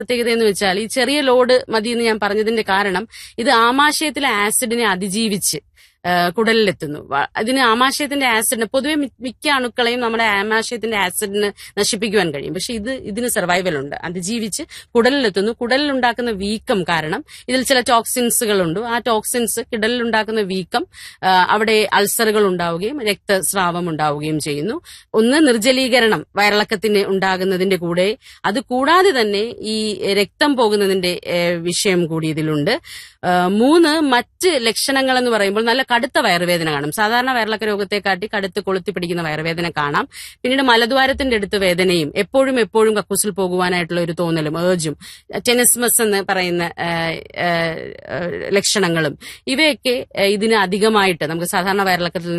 പ്രത്യേകത എന്ന് വെച്ചാൽ ഈ ചെറിയ ലോഡ് മതി എന്ന് ഞാൻ പറഞ്ഞതിന്റെ കാരണം ഇത് ആമാശയത്തിലെ ആസിഡിനെ അതിജീവിച്ച് ആ, കുടലിലെത്തുന്നു വ- ഇതിന് ആമാശയത്തിന്റെ ആസിഡിന് പൊതുവെ മി- മിക്ക അണുക്കളെയും നമ്മുടെ ആമാശയത്തിന്റെ ആസിഡിന് നശിപ്പിക്കുവാൻ കഴിയും പക്ഷെ ഇത് ഇതിന് സർവൈവൽ ഉണ്ട് അതിജീവിച്ച് കുടലിലെത്തുന്നു കുടലിൽ ഉണ്ടാക്കുന്ന വീക്കം കാരണം ഇതിൽ ചില ടോക്സിൻസുകളുണ്ട് ആ ടോക്സിൻസ് കിടലിൽ ഉണ്ടാക്കുന്ന വീക്കം ആ, അവിടെ അൾസറുകൾ ഉണ്ടാവുകയും രക്തസ്രാവം ഉണ്ടാവുകയും ചെയ്യുന്നു ഒന്ന് നിർജ്ജലീകരണം വയറിളക്കത്തിന് ഉണ്ടാകുന്നതിന്റെ കൂടെ അത് കൂടാതെ തന്നെ ഈ രക്തം പോകുന്നതിന്റെ ഏഹ്, വിഷയം കൂടി ഇതിലുണ്ട് ആ, മൂന്ന് മറ്റ് ലക്ഷണങ്ങൾ എന്ന് പറയുമ്പോൾ നല്ല കടുത്ത വയറുവേദന കാണും സാധാരണ വയറിളക്ക രോഗത്തെക്കാട്ടി കടുത്ത് കൊളുത്തി പിടിക്കുന്ന വയറുവേദന കാണാം പിന്നീട് മലദ്വാരത്തിന്റെ അടുത്ത് വേദനയും എപ്പോഴും എപ്പോഴും കക്കൂസിൽ പോകുവാനായിട്ടുള്ള ഒരു തോന്നലും ഏർജും ടെനിസ്മസ് എന്ന് പറയുന്ന ആ, ആ, ആ, ലക്ഷണങ്ങളും ഇവയൊക്കെ ആ, ഇതിന് അധികമായിട്ട് നമുക്ക് സാധാരണ വയറിളക്കത്തിൽ